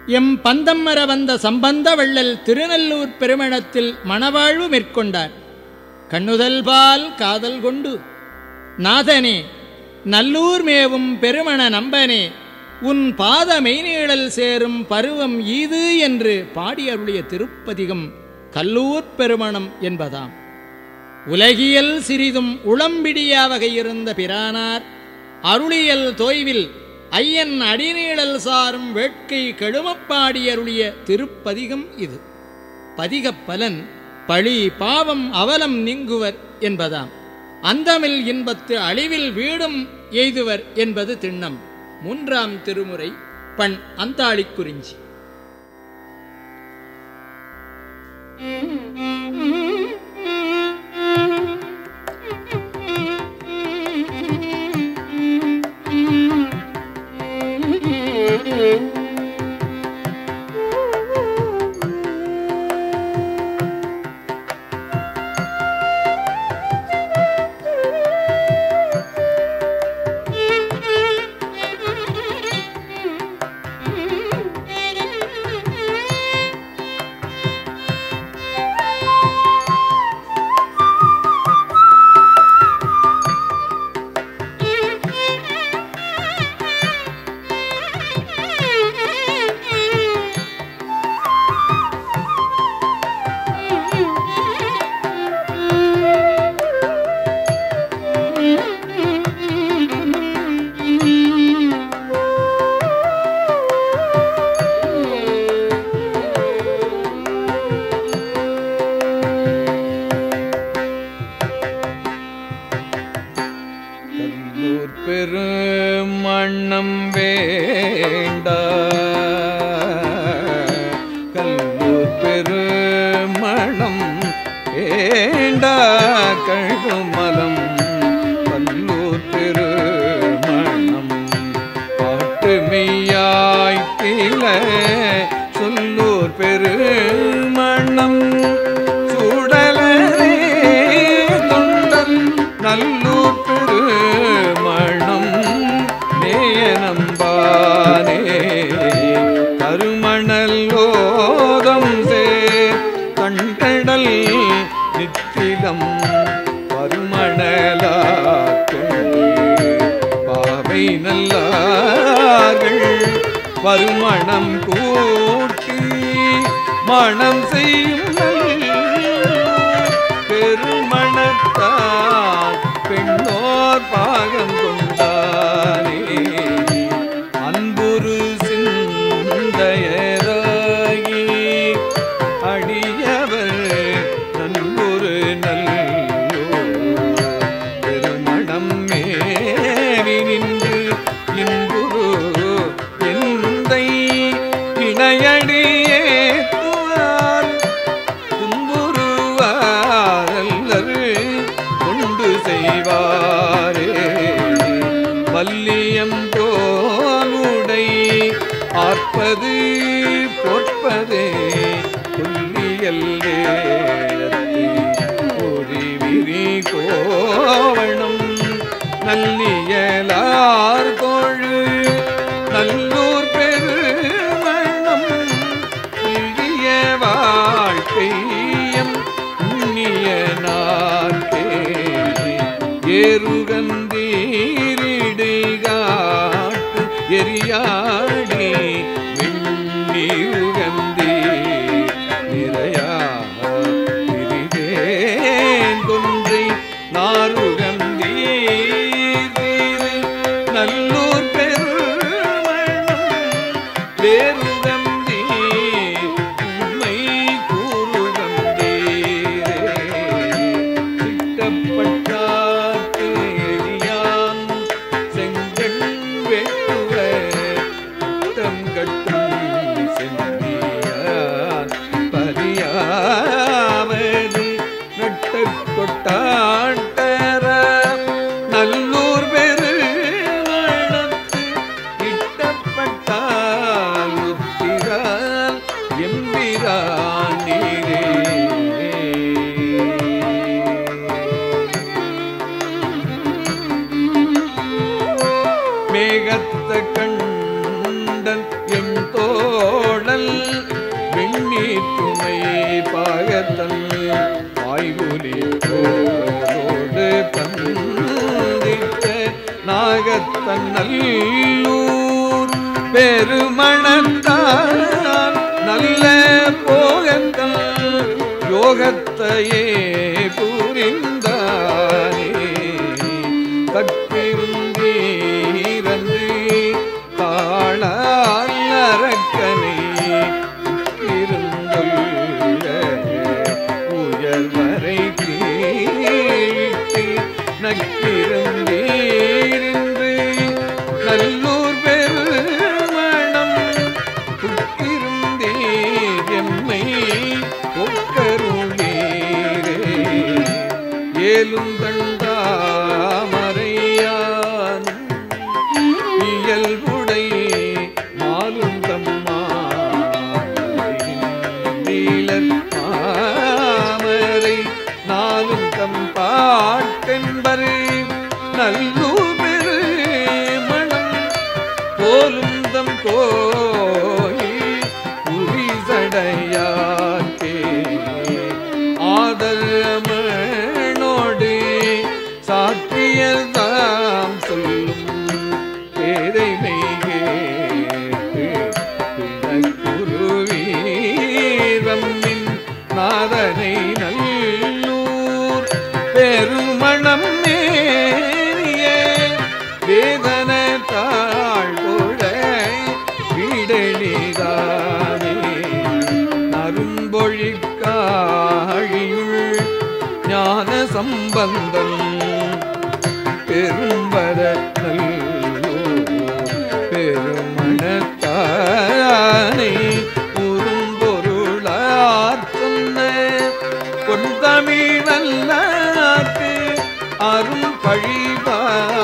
M பந்தம்மர வந்த சம்பந்த வள்ளல் திருநல்லூர் பெருமணத்தில் மணவாழ்வு மேற்கொண்டார் கண்ணுதல் பால் காதல் கொண்டு நாதனே நல்லூர் மேவும் பெருமண நம்பனே உன் பாத மெய்நீழல் சேரும் பருவம் ஈது என்று பாடியருடைய திருப்பதிகம் கல்லூர் பெருமணம் என்பதாம் உலகியல் சிறிதும் உளம்பிடியா வகையிருந்த பிரானார் அருளியல் தோய்வில் ஐயன் அடிநீழல் சாரும் வேட்கை கெழுமப்பாடியருளிய திருப்பதிகம் இது பதிகப் பலன் பழி பாவம் அவலம் நீங்குவர் என்பதாம் அந்தமில் இன்பத்து அழிவில் வீடும் எய்துவர் என்பது திண்ணம் மூன்றாம் திருமுறை பண் அந்தாளிக் குறிஞ்சி கல்லூர் பெருமண்ணம் வேண்டா கல்லூர் பெருமணம் வேண்டா கழுமலம் கல்லூர் பெருமணம் பாட்டு மெய்யாய்த்தில சொல்லூர் பெருமணம் சுடலரே தொண்டல் நல்லூர் பெருமணம் நேயனம்பானே கருமணல் ஓதம் சேர் கண்டடல் நித்திலம் பருமணலா கொண்டு பாவை நல்லார்கள் பருமணம் கூட்டி மணம் செய்யும் நல்லூர் பெருமணத்தான் பெண்ணோர் பாகம் கொண்டானே அன்புரு சிந்தையராகி அடியவர் நன்புரு நல்லோர் பெருமணம் மேவி நின்று இன்புரு எந்தை இணையடியே துவார் துன்புறுவாரல்லர் கொண்டு செய்வாரே வல்லியம் தோலுடை ஆர்ப்பது பொற்பதே புல்லியல் வேழத்து ஒளி விரி கோவணம் நல்லியலார் தோழு நல்லூர் பெருமணம் இழிய வாழ்க்கையம் புண்ணிய நாட்கே ஏறுகந்தீரிடுகாட்டு எரியாடி விண்ணிருகந்தீ நிறையா திரிதேன் கொன்றை நாருகந்தீர் நல்லூர் பெருமணம் வேறுகந்தீ உண்மை கூறுகந்தீரே திட்டப்பட்டார்க்கு எளியான் செங்கண் வெட்டுவ திட்டம் கட்டும் செந்தியான் பரியாவது நட்ட கொட்டாட்டர நல்லூர் பெருமணத்து இட்டப்பட்டால் போகத்தல் வாய்குலி போரோடு பந்தித்த நாகத்தன் நல்லூர் பெருமணத்தான் நல்ல போகத்தல் யோகத்தையே புரிந்தானே கற்பிருந்தீரன்று தாழால் அரக்கனை இருந்துள்ள உயர்வரை கீழ்த்து நக்கிருந்தீரின்று நல்லூர் பெருமணம் புத்திருந்தீர் எம்மை ஒக்கருளீரே ஏலும் தண்டாமரையான் இயல்புடை மாலும் தம்மாலர் மாமரை நாளும் தம் பாட்டென்பரு நல்லூர் பெரு மணம் போலும் தம் கோயில் உரிசடையாக்கே ஆதரமனோடு சாற்றியதாம் சொல்லும் பேதைமை குருவீரம்மின் நாதனை நல்லூர் பெருமணம் மேறிய வேதன தாழ்கொழ வீடெளிதானே நரும்பொழிக்காழியுள் ஞான சம்பந்தம் பெரும்பத பெருமணத்தானை உரும்பொருளார் சொன்ன கொந்தமிழல்லாக்கு அரும் பழிவாய்